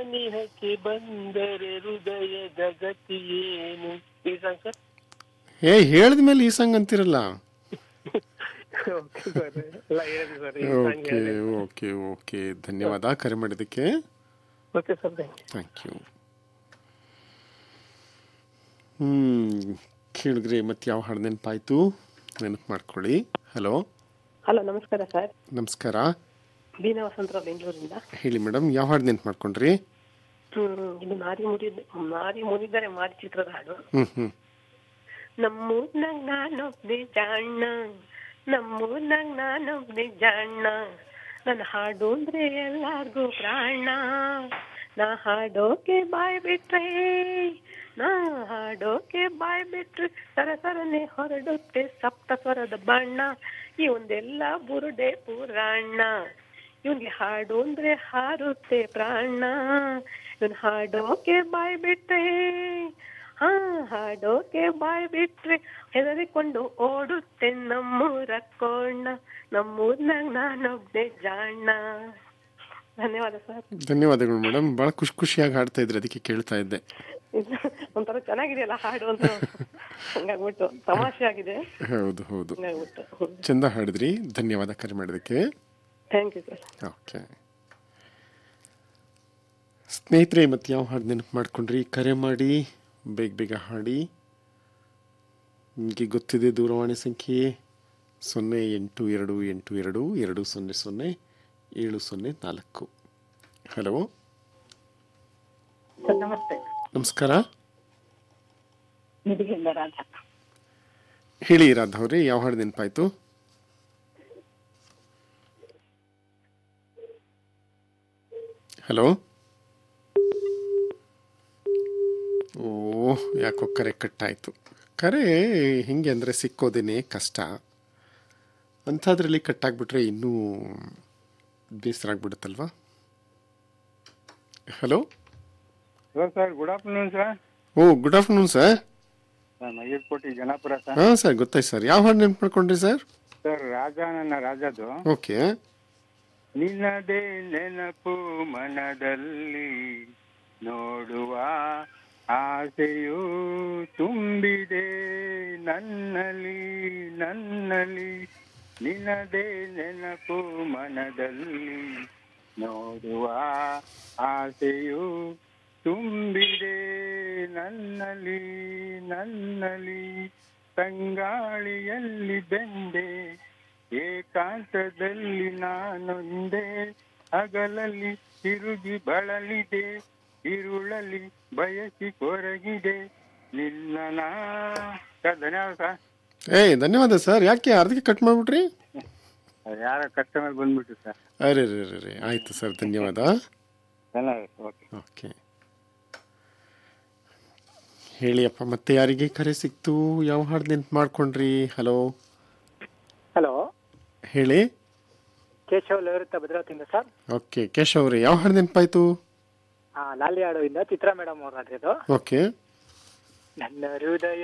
ಸನಿಹಕ್ಕೆ ಬಂದರೆ ಹೃದಯದ ಗತಿ ಏನು ಈ ಸಾಂಗ್ ಸರ್ ಏ ಹೇಳಿದ ಮೇಲೆ ಈ ಸಾಂಗ್ ಅಂತಿರಲ್ಲ ಓಕೆ ಸರ್ ಎಲ್ಲ ಹೇಳಿದೆ ಸರ್ ಈ ಸಾಂಗ್ ಓಕೆ ಓಕೆ ಓಕೆ ಧನ್ಯವಾದ ಕರೆ ಮಾಡಿದ್ದಕ್ಕೆ okay sir thank you thank you ಹ್ಞೂ ಕೇಳಿದ್ರಿ ಮತ್ತೆ ಯಾವ ಹಾಡು ನೆನಪಾಯ್ತು ನೆನಪು ಮಾಡ್ಕೊಳ್ಳಿ ಹಲೋ ಹಲೋ ನಮಸ್ಕಾರ ಸರ್ ನಮಸ್ಕಾರ ಬೀನಾ ವಸಂತರಾವ್ ಬೆಂಗಳೂರಿಂದ ಹೇಳಿ ಮೇಡಮ್ ಯಾವ ಹಾಡು ನೆನಪು ಮಾಡ್ಕೊಂಡ್ರಿ ಹ್ಮ್ ಇದು ಮಾರಿ ಮುರಿದ ಮಾರಿ ಮುರಿದರೆ ಮಾರಿ ಚಿತ್ರದ ಹಾಡು ಹ್ಞೂ ಹ್ಞೂ ನಮ್ಮೂರ್ನಾಗ ನಾನೊಬ್ನೇ ಜಾಣ್ಣ ನಮ್ಮೂರ್ನಾಗ ನಾನೊಬ್ನೇ ಜಾಣ್ಣ ನನ್ನ ಹಾಡು ಅಂದ್ರೆ ಎಲ್ಲಾರ್ಗೂ ಪ್ರಾಣ ನಾ ಹಾಡೋಕೆ ಬಾಯ್ ಬಿಟ್ರೆ ನಾ ಹಾಡೋಕೆ ಬಾಯ್ ಬಿಟ್ರೆ ಸರ ಸರನೆ ಹೊರಡುತ್ತೆ ಸಪ್ತ ಸ್ವರದ ಬಣ್ಣ ಈ ಒಂದೆಲ್ಲ ಬುರುಡೆ ಪುರಾಣ ಇವನ್ಗೆ ಹಾಡು ಅಂದ್ರೆ ಹಾರುತ್ತೆ ಪ್ರಾಣ ಇವನ್ ಹಾಡೋಕೆ ಬಾಯ್ ಬಿಟ್ರೆ ಹಾ ಹಾಡೋಕೆ ಬಾಯ್ ಬಿಟ್ರೆ ಹೆದರಿಕೊಂಡು ಓಡುತ್ತೆ ನಮ್ಮೂರ ಕೋಣ ನಮ್ಮೂರ್ನಾಗ ನಾನೊಬ್ನೇ ಜಾಣ ಧನ್ಯವಾದ ಸರ್ ಧನ್ಯವಾದಗಳು ಮೇಡಮ್ ಭಾಳ ಖುಷಿ ಖುಷಿಯಾಗಿ ಹಾಡ್ತಾ ಇದ್ರಿ ಅದಕ್ಕೆ ಕೇಳ್ತಾ ಇದ್ದೆ ಇದು ಒಂಥರ ಚೆನ್ನಾಗಿದೆಯಲ್ಲ ಹಾಡು ಅಂತ ಹಂಗಾಗ್ಬಿಟ್ಟು ತಮಾಷೆ ಆಗಿದೆ ಹೌದು ಹೌದು ಹಂಗಾಗ್ಬಿಟ್ಟು ಚಂದ ಹಾಡಿದ್ರಿ ಧನ್ಯವಾದ ಕರೆ ಮಾಡಿದ್ದಕ್ಕೆ ಥ್ಯಾಂಕ್ ಯು ಸರ್ ಓಕೆ ಸ್ನೇಹಿತರೆ ಮತ್ತೆ ಯಾವ ಹಾಡು ನೆನಪು ಮಾಡ್ಕೊಂಡ್ರಿ ಕರೆ ಮಾಡಿ ಬೇಗ ಬೇಗ ಹಾಡಿ ನಿಮಗೆ ಗೊತ್ತಿದೆ ದೂರವಾಣಿ ಸಂಖ್ಯೆ ಸೊನ್ನೆ ಎಂಟು ಎರಡು ಎಂಟು ಎರಡು ಎರಡು ಸೊನ್ನೆ ಸೊನ್ನೆ ಏಳು ಸೊನ್ನೆ ನಾಲ್ಕು ಹಲೋ ಸರ್ ನಮಸ್ತೆ ನಮಸ್ಕಾರ ನಿಧಿಯಿಂದ ರಾಜ ಹೇಳಿ ರಾಧಾ ಅವರೇ ಯಾವ ಹಾಡು ನೆನಪಾಯ್ತು ಹಲೋ ಓ ಯಾಕೋ ಕರೆ ಕಟ್ಟಾಯಿತು ಕರೆ ಹಿಂಗೆ ಅಂದರೆ ಸಿಕ್ಕೋದೇನೆ ಕಷ್ಟ ಅಂಥದ್ರಲ್ಲಿ ಕಟ್ಟಾಗ್ಬಿಟ್ರೆ ಇನ್ನೂ ಬೇಸರ ಆಗ್ಬಿಡುತ್ತಲ್ವಾ hello hello sir good afternoon sir ಓ ಗುಡ್ ಆಫ್ಟರ್ನೂನ್ ಸರ್ ನಾನು ಮಯೂರ್ಕೋಟಿ ಜನಾಪುರ ಸರ್ ಹಾಂ ಸರ್ ಗೊತ್ತಾಯ್ತು ಸರ್ ಯಾವ ಹಾಡು ನೆನ್ಪು ಮಾಡ್ಕೊಂಡ್ರಿ ಸರ್ ಸರ್ ರಾಜ ನನ್ನ ರಾಜದು ಓಕೆ ನಿನ್ನದೇ ನೆನಪು ಮನದಲ್ಲಿ ನೋಡುವ ಆಸೆಯು ತುಂಬಿದೆ ನನ್ನಲ್ಲಿ ನನ್ನಲ್ಲಿ ನಿನ್ನದೇ ನೆನಪು ಮನದಲ್ಲಿ ನೋಡುವ ಆಸೆಯು ತುಂಬಿದೆ ನನ್ನಲ್ಲಿ ನನ್ನಲ್ಲಿ ತಂಗಾಳಿಯಲ್ಲಿ ಬೆಂದೆ ಏಕಾಂತದಲ್ಲಿ ನಾನೊಂದೇ ಹಗಲಲ್ಲಿ ತಿರುಗಿ ಬಳಲಿದೆ ಇರುಳಲ್ಲಿ ಬಯಸಿ ಕೊರಗಿದೆ ನಿನ್ನ ನಾ ಸರ್ ಧನ್ಯವಾದ ಸರ್ ಏಯ್ ಧನ್ಯವಾದ ಸರ್ ಯಾಕೆ ಅರ್ಧಕ್ಕೆ ಕಟ್ ಮಾಡಿಬಿಟ್ರಿ ಯಾರ ಕಸ್ಟಮರ್ ಬಂದ್ಬಿಟ್ಟು ಸರ್ ಅರೆ ರೇ ರೇ ರೇ ಆಯಿತು ಸರ್ ಧನ್ಯವಾದ ಧನ್ಯವಾದ ಓಕೆ ಓಕೆ ಹೇಳಿ ಅಪ್ಪ ಮತ್ತೆ ಯಾರಿಗೆ ಕರೆ ಸಿಕ್ತು ಯಾವ ಹಾಡು ನೆನ್ಪು ಮಾಡ್ಕೊಂಡ್ರಿ ಹಲೋ ಹಲೋ ಹೇಳಿ ಕೇಶವ್ ಲವೃತ್ತ ಭದ್ರಾವತಿಯಿಂದ ಸರ್ ಓಕೆ ಕೇಶವ್ ಅವ್ರೆ ಯಾವ ಹಾಡು ನೆನಪಾಯ್ತು ಲಾಲಿ ಹಾಡು ಇಂದ ಚಿತ್ರಾ ಮೇಡಮ್ ಅವ್ರು ಹಾಡಿರೋದು ಓಕೆ ನನ್ನ ಹೃದಯ